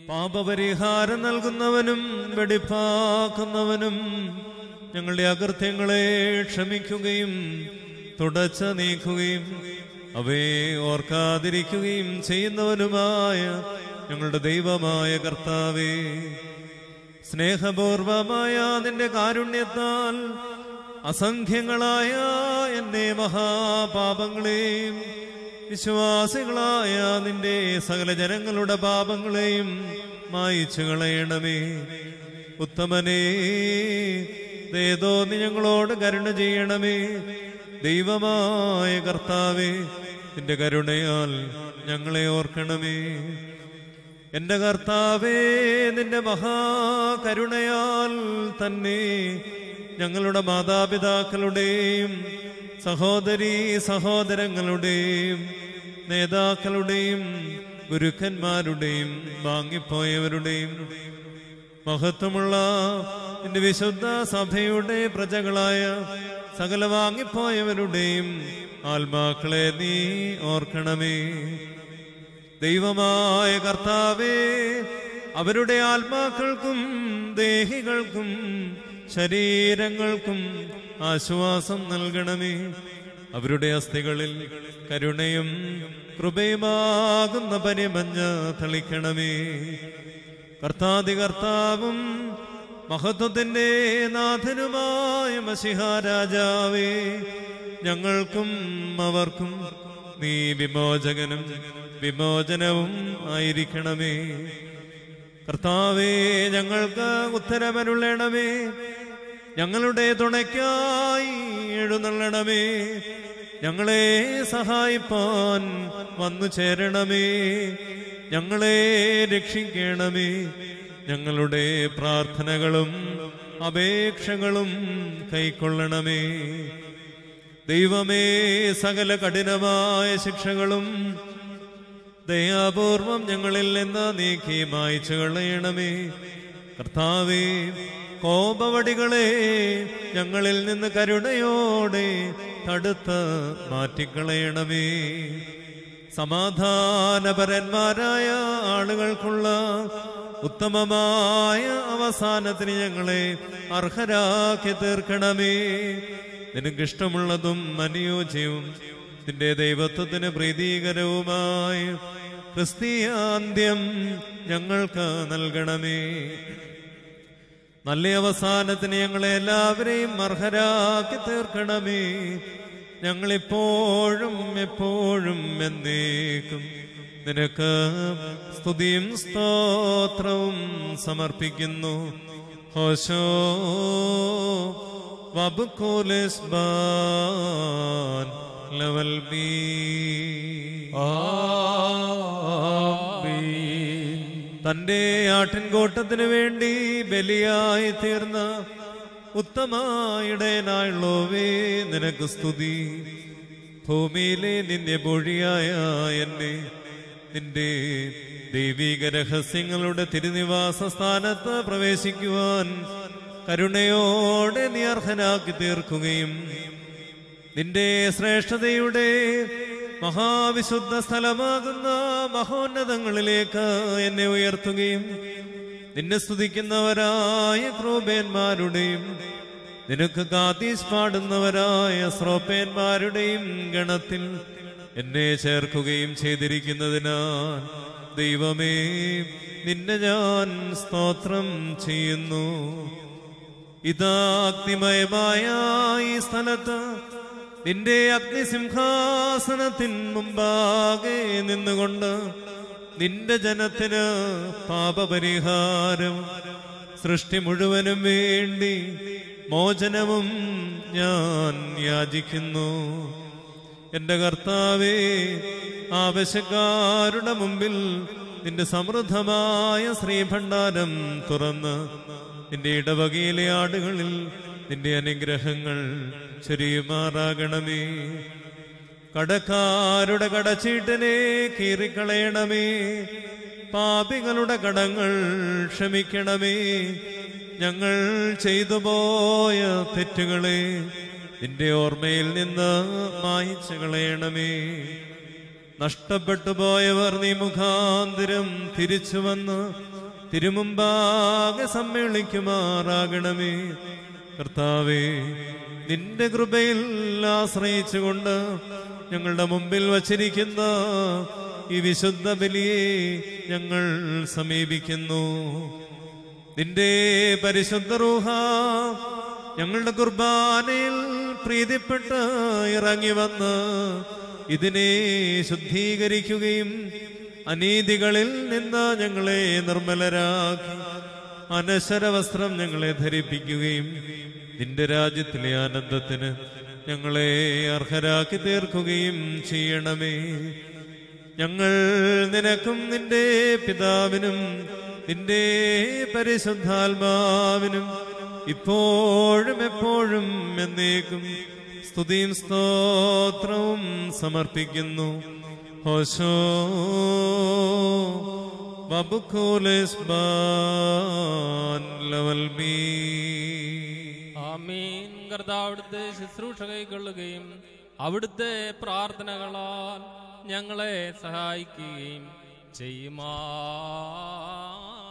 പാപപരിഹാരം നൽകുന്നവനും വെടിപ്പാക്കുന്നവനും ഞങ്ങളുടെ അകൃത്യങ്ങളെ ക്ഷമിക്കുകയും തുടച്ച നീക്കുകയും അവയെ ഓർക്കാതിരിക്കുകയും ചെയ്യുന്നവനുമായ ഞങ്ങളുടെ ദൈവമായ കർത്താവേ സ്നേഹപൂർവമായ നിന്റെ കാരുണ്യത്താൽ അസംഖ്യങ്ങളായ എന്റെ മഹാപാപങ്ങളെയും വിശ്വാസികളായ നിന്റെ സകല ജനങ്ങളുടെ പാപങ്ങളെയും മായിച്ചു കളയണമേ ഉത്തമനേ ദേതോ നീ ഞങ്ങളോട് കരുണ ചെയ്യണമേ ദൈവമായ കർത്താവേ നിന്റെ കരുണയാൽ ഞങ്ങളെ ഓർക്കണമേ എന്റെ കർത്താവേ നിന്റെ മഹാകരുണയാൽ തന്നെ ഞങ്ങളുടെ മാതാപിതാക്കളുടെയും സഹോദരീ സഹോദരങ്ങളുടെയും നേതാക്കളുടെയും ഗുരുക്കന്മാരുടെയും വാങ്ങിപ്പോയവരുടെയും മഹത്വമുള്ള നിന്റെ വിശുദ്ധ സഭയുടെ പ്രജകളായ സകല വാങ്ങിപ്പോയവരുടെയും ആത്മാക്കളെ നീ ഓർക്കണമേ ദൈവമായ കർത്താവേ അവരുടെ ആത്മാക്കൾക്കും ദേഹികൾക്കും ശരീരങ്ങൾക്കും ആശ്വാസം നൽകണമേ അവരുടെ അസ്ഥികളിൽ കരുണയും കൃപയുമാകുന്ന പരിമഞ്ഞ് തളിക്കണമേ കർത്താതി കർത്താവും മഹത്വത്തിന്റെ നാഥനുമായ മസിഹാരാജാവേ ഞങ്ങൾക്കും അവർക്കും നീ വിമോചകനും വിമോചനവും ആയിരിക്കണമേ കർത്താവേ ഞങ്ങൾക്ക് ഉത്തരമരുളണമേ ഞങ്ങളുടെ തുണയ്ക്കായി എഴുന്നള്ളണമേ ഞങ്ങളെ സഹായിപ്പാൻ വന്നു ചേരണമേ ഞങ്ങളെ രക്ഷിക്കണമേ ഞങ്ങളുടെ പ്രാർത്ഥനകളും അപേക്ഷകളും കൈക്കൊള്ളണമേ ദൈവമേ സകല കഠിനമായ ശിക്ഷകളും ദയാപൂർവം ഞങ്ങളിൽ നിന്ന് നീക്കി മായ്ച്ചു കളയണമേ കർത്താവേ കോപവടികളെ ഞങ്ങളിൽ നിന്ന് കരുണയോടെ തടുത്ത് മാറ്റിക്കളയണമേ സമാധാനപരന്മാരായ ആളുകൾക്കുള്ള ഉത്തമമായ അവസാനത്തിന് ഞങ്ങളെ അർഹരാക്കി തീർക്കണമേ നിനക്കിഷ്ടമുള്ളതും അനുയോജ്യവും നിന്റെ ദൈവത്വത്തിന് പ്രീതികരവുമായ ക്രിസ്തീയാന്ത്യം ഞങ്ങൾക്ക് നൽകണമേ നല്ല അവസാനത്തിന് ഞങ്ങളെ എല്ലാവരെയും അർഹരാക്കി തീർക്കണമേ ഞങ്ങളിപ്പോഴും എപ്പോഴും എന്നേക്കും നിനക്ക് സ്തുതിയും സ്തോത്രവും സമർപ്പിക്കുന്നു ഹോശോ വബുക്കോലിസ് ബാൻ ലവൽ ബി തന്റെ ആട്ടിൻകൂട്ടത്തിനു വേണ്ടി ബലിയായി തീർന്ന ഉത്തമായിടയനായുള്ളോവേ നിനക്ക് സ്തുതി ഭൂമിയിലെ നിന്റെ പൊഴിയായ എന്നെ നിന്റെ ദൈവിക രഹസ്യങ്ങളുടെ തിരുനിവാസ സ്ഥാനത്ത് പ്രവേശിക്കുവാൻ കരുണയോടെ നീ അർഹനാക്കി തീർക്കുകയും നിന്റെ ശ്രേഷ്ഠതയുടെ മഹാവിശുദ്ധ സ്ഥലമാകുന്ന മഹോന്നതങ്ങളിലേക്ക് എന്നെ ഉയർത്തുകയും നിന്നെ സ്തുതിക്കുന്നവരായ ക്രൂപേന്മാരുടെയും നിനക്ക് കാതീസ് പാടുന്നവരായ ശ്രോപ്പേന്മാരുടെയും ഗണത്തിൽ എന്നെ ചേർക്കുകയും ചെയ്തിരിക്കുന്നതിനാൽ ദൈവമേ നിന്നെ ഞാൻ സ്തോത്രം ചെയ്യുന്നു ഇതാ അഗ്നിമയമായ ഈ സ്ഥലത്ത് നിന്റെ അഗ്നിസിംഹാസനത്തിൻ മുമ്പാകെ നിന്നുകൊണ്ട് നിന്റെ ജനത്തിന് പാപപരിഹാരം സൃഷ്ടി മുഴുവനും വേണ്ടി മോചനവും ഞാൻ യാചിക്കുന്നു എന്റെ കർത്താവേ ആവശ്യക്കാരുടെ മുമ്പിൽ നിന്റെ സമൃദ്ധമായ ശ്രീഭണ്ഡാരം തുറന്ന് നിന്റെ ഇടവകയിലെ ആടുകളിൽ നിന്റെ അനുഗ്രഹങ്ങൾ ചൊരിയുമാറാകണമേ കടക്കാരുടെ കടച്ചീട്ടിനെ കീറിക്കളയണമേ പാപികളുടെ കടങ്ങൾ ക്ഷമിക്കണമേ ഞങ്ങൾ ചെയ്തു പോയ തെറ്റുകളെ നിന്റെ ഓർമ്മയിൽ നിന്ന് മായിച്ചു കളയണമേ നഷ്ടപ്പെട്ടു പോയവർ നീ മുഖാന്തരം തിരിച്ചു വന്ന് തിരുമുമ്പാകെ സമ്മേളിക്കുമാറാകണമേ കർത്താവേ നിന്റെ കൃപയിൽ ആശ്രയിച്ചുകൊണ്ട് ഞങ്ങളുടെ മുമ്പിൽ വച്ചിരിക്കുന്ന ഈ വിശുദ്ധ ബലിയെ ഞങ്ങൾ സമീപിക്കുന്നു നിന്റെ പരിശുദ്ധ റൂഹ ഞങ്ങളുടെ കുർബാനയിൽ പ്രീതിപ്പെട്ട് ഇറങ്ങി വന്ന് ഇതിനെ ശുദ്ധീകരിക്കുകയും അനീതികളിൽ നിന്ന് ഞങ്ങളെ നിർമ്മലരാക്കി അനശ്വര വസ്ത്രം ഞങ്ങളെ ധരിപ്പിക്കുകയും നിന്റെ രാജ്യത്തിലെ ആനന്ദത്തിന് ഞങ്ങളെ അർഹരാക്കി തീർക്കുകയും ചെയ്യണമേ ഞങ്ങൾ നിനക്കും നിന്റെ പിതാവിനും നിന്റെ പരിശുദ്ധാത്മാവിനും ഇപ്പോഴും എപ്പോഴും എന്നേക്കും സ്തുതിയും സ്തോത്രവും സമർപ്പിക്കുന്നു ഹോശോ ബബുക്കോലെസ് ബാൻ ലവൽ മീ ആമീൻ കർത്താവ് അവിടുത്തെ ശുശ്രൂഷ കൈക്കൊള്ളുകയും അവിടുത്തെ പ്രാർത്ഥനകളാൽ ഞങ്ങളെ സഹായിക്കുകയും ചെയ്യുമാറാകട്ടെ